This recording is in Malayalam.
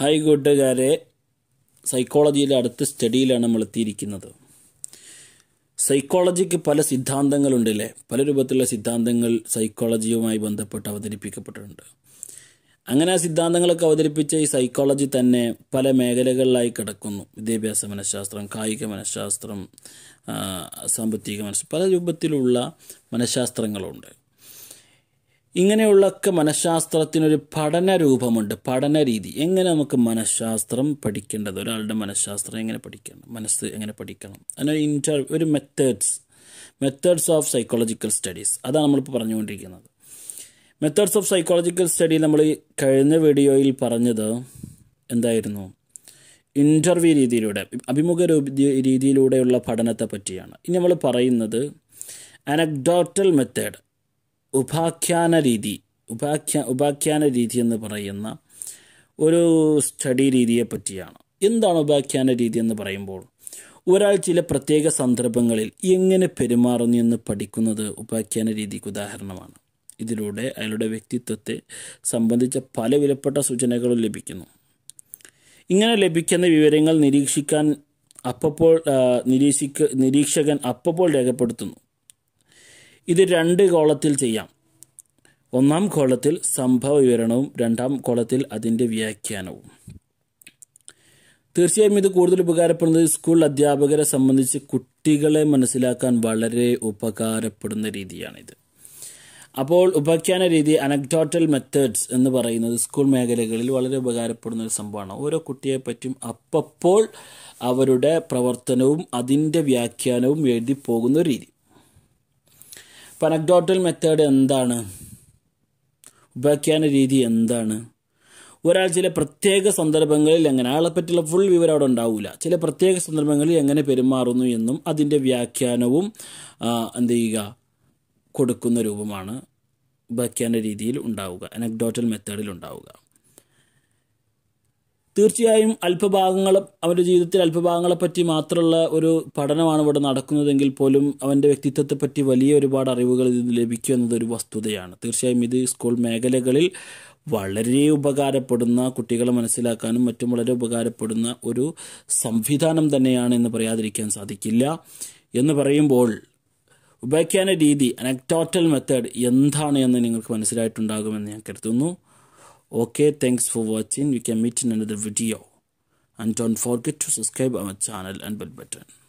ഹായ് കൂട്ടുകാരെ സൈക്കോളജിയിലെ അടുത്ത സ്റ്റഡിയിലാണ് നമ്മൾ എത്തിയിരിക്കുന്നത് സൈക്കോളജിക്ക് പല സിദ്ധാന്തങ്ങളുണ്ടല്ലേ പല രൂപത്തിലുള്ള സിദ്ധാന്തങ്ങൾ സൈക്കോളജിയുമായി ബന്ധപ്പെട്ട് അവതരിപ്പിക്കപ്പെട്ടിട്ടുണ്ട് അങ്ങനെ ആ സിദ്ധാന്തങ്ങളൊക്കെ അവതരിപ്പിച്ച ഈ സൈക്കോളജി തന്നെ പല മേഖലകളിലായി കിടക്കുന്നു വിദ്യാഭ്യാസ മനഃശാസ്ത്രം കായിക മനഃശാസ്ത്രം ആ, സാമ്പത്തിക മനഃശാസ്ത്രം പല രൂപത്തിലുള്ള മനഃശാസ്ത്രങ്ങളുണ്ട് ഇങ്ങനെയുള്ളൊക്കെ മനഃശാസ്ത്രത്തിനൊരു പഠന രൂപമുണ്ട് പഠന രീതി എങ്ങനെ നമുക്ക് മനഃശാസ്ത്രം പഠിക്കേണ്ടത് ഒരാളുടെ മനഃശാസ്ത്രം എങ്ങനെ പഠിക്കണം മനസ്സ് എങ്ങനെ പഠിക്കണം അതിനൊരു ഇൻറ്റർ ഒരു methods methods of psychological studies അതാണ് നമ്മളിപ്പോൾ പറഞ്ഞുകൊണ്ടിരിക്കുന്നത് മെത്തേഡ്സ് ഓഫ് സൈക്കോളജിക്കൽ സ്റ്റഡി നമ്മൾ ഈ കഴിഞ്ഞ വീഡിയോയിൽ പറഞ്ഞത് എന്തായിരുന്നു ഇൻ്റർവ്യൂ രീതിയിലൂടെ അഭിമുഖ രൂപ- രീതിയിലൂടെയുള്ള പഠനത്തെ പറ്റിയാണ് ഇനി നമ്മൾ പറയുന്നത് അനക്ഡോട്ടൽ മെത്തേഡ് ഉപാഖ്യാന രീതി ഉപാഖ്യ ഉപാഖ്യാന രീതി എന്ന് പറയുന്ന ഒരു സ്റ്റഡി രീതിയെ പറ്റിയാണ് എന്താണ് ഉപാഖ്യാന രീതി എന്ന് പറയുമ്പോൾ ഒരാൾ ചില പ്രത്യേക സന്ദർഭങ്ങളിൽ എങ്ങനെ പെരുമാറുന്നു എന്ന് പഠിക്കുന്നത് ഉപാഖ്യാന രീതിക്ക് ഉദാഹരണമാണ് ഇതിലൂടെ അയാളുടെ വ്യക്തിത്വത്തെ സംബന്ധിച്ച പല വിലപ്പെട്ട സൂചനകളും ലഭിക്കുന്നു ഇങ്ങനെ ലഭിക്കുന്ന വിവരങ്ങൾ നിരീക്ഷിക്കാൻ അപ്പപ്പോൾ ആ, നിരീക്ഷിക്ക നിരീക്ഷകൻ അപ്പപ്പോൾ രേഖപ്പെടുത്തുന്നു ഇത് രണ്ട് കോളത്തിൽ ചെയ്യാം ഒന്നാം കോളത്തിൽ സംഭവ വിവരണവും രണ്ടാം കോളത്തിൽ അതിൻ്റെ വ്യാഖ്യാനവും തീർച്ചയായും ഇത് കൂടുതൽ ഉപകാരപ്പെടുന്നത് സ്കൂൾ അധ്യാപകരെ സംബന്ധിച്ച് കുട്ടികളെ മനസ്സിലാക്കാൻ വളരെ ഉപകാരപ്പെടുന്ന രീതിയാണിത് അപ്പോൾ ഉപാഖ്യാന രീതി അനക്ഡോട്ടൽ മെത്തേഡ്സ് എന്ന് പറയുന്നത് സ്കൂൾ മേഖലകളിൽ വളരെ ഉപകാരപ്പെടുന്ന ഒരു സംഭവമാണ് ഓരോ കുട്ടിയെ പറ്റും അപ്പപ്പോൾ അവരുടെ പ്രവർത്തനവും അതിൻ്റെ വ്യാഖ്യാനവും എഴുതി പോകുന്ന ഒരു രീതി അപ്പോൾ അനക്ഡോട്ടൽ മെത്തേഡ് എന്താണ് ഉപാഖ്യാന രീതി എന്താണ് ഒരാൾ ചില പ്രത്യേക സന്ദർഭങ്ങളിൽ എങ്ങനെ അയാളെ പറ്റിയുള്ള ഫുൾ വിവരം അവിടെ ഉണ്ടാവില്ല ചില പ്രത്യേക സന്ദർഭങ്ങളിൽ എങ്ങനെ പെരുമാറുന്നു എന്നും അതിൻ്റെ വ്യാഖ്യാനവും ആ, എന്ത് ചെയ്യുക കൊടുക്കുന്ന രൂപമാണ് ഉപാഖ്യാന രീതിയിൽ ഉണ്ടാവുക അനക്ഡോട്ടൽ മെത്തേഡിൽ ഉണ്ടാവുക തീർച്ചയായും അല്പഭാഗങ്ങൾ അവൻ്റെ ജീവിതത്തിൽ അല്പഭാഗങ്ങളെ പറ്റി മാത്രമുള്ള ഒരു പഠനമാണ് ഇവിടെ നടക്കുന്നതെങ്കിൽ പോലും അവൻ്റെ വ്യക്തിത്വത്തെ പറ്റി വലിയ ഒരുപാട് അറിവുകൾ ഇതിൽ ലഭിക്കും എന്നത് ഒരു വസ്തുതയാണ് തീർച്ചയായും ഇത് സ്കൂൾ മേഖലകളിൽ വളരെ ഉപകാരപ്പെടുന്ന കുട്ടികളെ മനസ്സിലാക്കാനും മറ്റും വളരെ ഉപകാരപ്പെടുന്ന ഒരു സംവിധാനം തന്നെയാണ് എന്ന് പറയാതിരിക്കാൻ സാധിക്കില്ല എന്ന് പറയുമ്പോൾ ഉപാഖ്യാന രീതി അനക്ടോട്ടൽ മെത്തേഡ് എന്താണ് എന്ന് നിങ്ങൾക്ക് മനസ്സിലായിട്ടുണ്ടാകുമെന്ന് ഞാൻ കരുതുന്നു okay thanks for watching we can meet in another video and don't forget to subscribe our channel and bell button